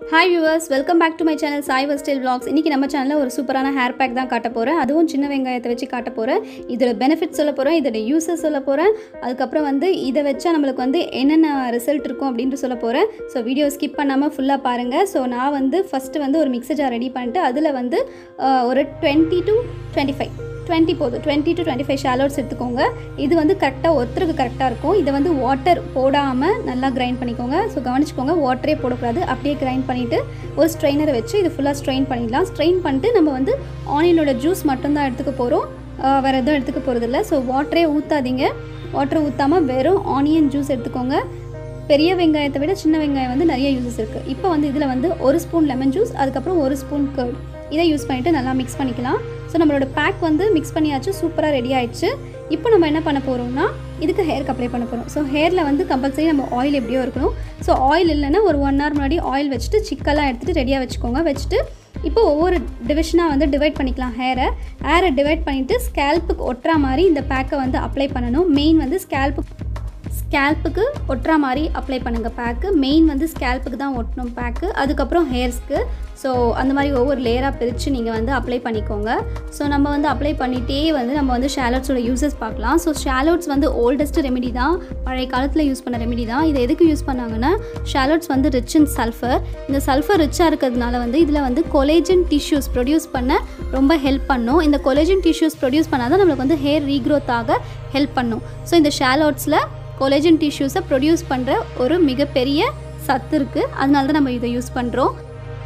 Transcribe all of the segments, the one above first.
hi viewers welcome back to my channel Sai style vlogs இன்றைக்கி நம்ம சேனலில் ஒரு சூப்பரான ஹேர் பேக் தான் காட்ட போகிறேன் அதுவும் சின்ன வெங்காயத்தை வச்சு காட்ட போகிறேன் இதோட பெனிஃபிட் சொல்ல போகிறேன் இதோட யூசஸ் சொல்ல போகிறேன் அதுக்கப்புறம் வந்து இதை வச்சா நம்மளுக்கு வந்து என்னென்ன ரிசல்ட் இருக்கும் அப்படின்ட்டு சொல்ல போகிறேன் ஸோ வீடியோ ஸ்கிப் பண்ணாமல் ஃபுல்லாக பாருங்கள் ஸோ நான் வந்து ஃபஸ்ட்டு வந்து ஒரு மிக்சர் ஜார் ரெடி பண்ணிட்டு அதில் வந்து அஹ், ஒரு twenty two twenty five twenty போதும் twenty two twenty five shallots எடுத்துக்கோங்க இது வந்து கரெக்டாக ஒருத்தருக்கு கரெக்டாக இருக்கும் இதை வந்து வாட்டர் போடாமல் நல்லா கிரைண்ட் பண்ணிக்கோங்க ஸோ கவனிச்சுக்கோங்க வாட்டரே போடக்கூடாது அப்படியே கிரைண்ட் பண்ணிவிட்டு ஒரு ஸ்ட்ரெயினரை வச்சு இது ஃபுல்லாக ஸ்ட்ரெயின் பண்ணிடலாம் ஸ்ட்ரெயின் பண்ணிட்டு நம்ம வந்து ஆனியனோட ஜூஸ் மட்டும்தான் எடுத்துக்க போகிறோம் வேறு எதுவும் எடுத்துக்க போகிறதில்ல ஸோ வாட்டரே ஊற்றாதீங்க வாட்டர் ஊற்றாமல் வெறும் ஆனியன் ஜூஸ் எடுத்துக்கோங்க பெரிய வெங்காயத்தை விட சின்ன வெங்காயம் வந்து நிறைய யூசஸ் இருக்குது இப்போ வந்து இதில் வந்து ஒரு ஸ்பூன் லெமன் ஜூஸ் அதுக்கப்புறம் ஒரு ஸ்பூன் கர்ட் இதை யூஸ் பண்ணிவிட்டு நல்லா மிக்ஸ் பண்ணிக்கலாம் ஸோ நம்மளோட பேக் வந்து மிக்ஸ் பண்ணியாச்சு சூப்பராக ரெடி ஆயிடுச்சு இப்போ நம்ம என்ன பண்ண போகிறோம்னா இதுக்கு ஹேருக்கு அப்ளை பண்ண போகிறோம் ஸோ ஹேரில் வந்து கம்பல்சரி நம்ம ஆயில் எப்படியோ இருக்கணும் ஸோ ஆயில் இல்லைன்னா ஒரு ஒன் ஹவர் முன்னாடி ஆயில் வச்சுட்டு சிக்கெல்லாம் எடுத்துகிட்டு ரெடியாக வச்சுக்கோங்க வச்சுட்டு இப்போ ஒவ்வொரு டிவிஷனாக வந்து டிவைட் பண்ணிக்கலாம் ஹேரை ஹேரை டிவைட் பண்ணிவிட்டு ஸ்கேல்ப்புக்கு ஒட்டுற மாதிரி இந்த பேக்கை வந்து அப்ளை பண்ணணும் மெயின் வந்து ஸ்கேல்ப்பு ஸ்கேல்ப்புக்கு ஒட்டுற மாதிரி அப்ளை பண்ணுங்கள் பேக்கு மெயின் வந்து ஸ்கேல்ப்புக்கு தான் ஒட்டணும் பேக்கு அதுக்கப்புறம் ஹேர்ஸ்க்கு ஸோ அந்த மாதிரி ஒவ்வொரு லேயராக பிரித்து நீங்கள் வந்து அப்ளை பண்ணிக்கோங்க ஸோ நம்ம வந்து அப்ளை பண்ணிகிட்டே வந்து நம்ம வந்து ஷாலோட்ஸோட யூசஸ் பார்க்கலாம் ஸோ ஷாலோட்ஸ் வந்து ஓல்டஸ்ட் ரெமெடி தான் பழைய காலத்தில் யூஸ் பண்ண ரெமெடி தான் இதை எதுக்கு யூஸ் பண்ணாங்கன்னா ஷாலோட்ஸ் வந்து ரிச் இன் சல்ஃபர் இந்த சல்ஃபர் ரிச்சாக இருக்கிறதுனால வந்து இதில் வந்து கொலேஜன் டிஷ்யூஸ் ப்ரொடியூஸ் பண்ண ரொம்ப ஹெல்ப் பண்ணும் இந்த கொலேஜன் டிஷ்யூஸ் ப்ரொடியூஸ் பண்ணால் தான் நம்மளுக்கு வந்து ஹேர் ரீக்ரோத் ஆக ஹெல்ப் பண்ணும் ஸோ இந்த ஷாலோட்ஸில் கொலேஜன் டிஷ்யூஸை ப்ரொடியூஸ் பண்ணுற ஒரு மிகப்பெரிய சத்து இருக்குது அதனால தான் நம்ம இதை யூஸ் பண்ணுறோம்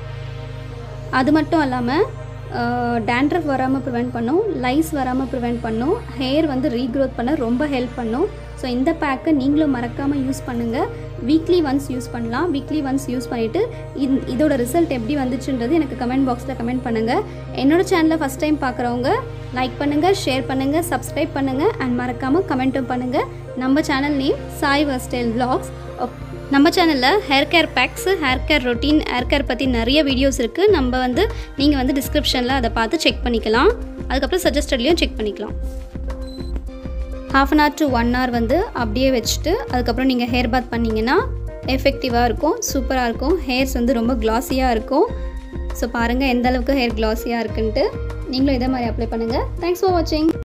அது மட்டும் இல்லாமல் டேண்ட்ரஃப் வராமல் ப்ரிவெண்ட் பண்ணும் லைஸ் வராமல் ப்ரிவெண்ட் பண்ணும் ஹேர் வந்து ரீக்ரோத் பண்ண ரொம்ப ஹெல்ப் பண்ணும் ஸோ இந்த பேக்கை நீங்களும் மறக்காமல் யூஸ் பண்ணுங்கள் வீக்லி ஒன்ஸ் யூஸ் பண்ணலாம் வீக்லி ஒன்ஸ் யூஸ் பண்ணிவிட்டு இந் இதோட ரிசல்ட் எப்படி வந்துச்சுன்றது எனக்கு கமெண்ட் பாக்ஸில் கமெண்ட் பண்ணுங்கள் என்னோட சேனலை ஃபஸ்ட் டைம் பார்க்குறவங்க லைக் பண்ணுங்கள் ஷேர் பண்ணுங்கள் சப்ஸ்கிரைப் பண்ணுங்கள் அண்ட் மறக்காமல் கமெண்ட்டும் பண்ணுங்கள் நம்ம சேனல் நேம் சாய் வர்ஸ்டைல் vlogs நம்ம சேனலில் hair care packs hair care routine hair care பற்றி நிறைய வீடியோஸ் இருக்குது நம்ம வந்து நீங்கள் வந்து டிஸ்கிரிப்ஷனில் அதை பார்த்து செக் பண்ணிக்கலாம் அதுக்கப்புறம் சஜஸ்டட்லேயும் செக் பண்ணிக்கலாம் half an hour to one hour வந்து அப்படியே வச்சுட்டு அதுக்கப்புறம் நீங்கள் ஹேர் பாத் பண்ணிங்கன்னா எஃபெக்டிவாக இருக்கும் சூப்பராக இருக்கும் ஹேர்ஸ் வந்து ரொம்ப க்ளாஸியாக இருக்கும் ஸோ பாருங்கள் எந்த அளவுக்கு ஹேர் க்ளாஸியாக இருக்குன்ட்டு நீங்களும் இதே மாதிரி அப்ளை பண்ணுங்கள் தேங்க்ஸ் ஃபார் வாட்சிங்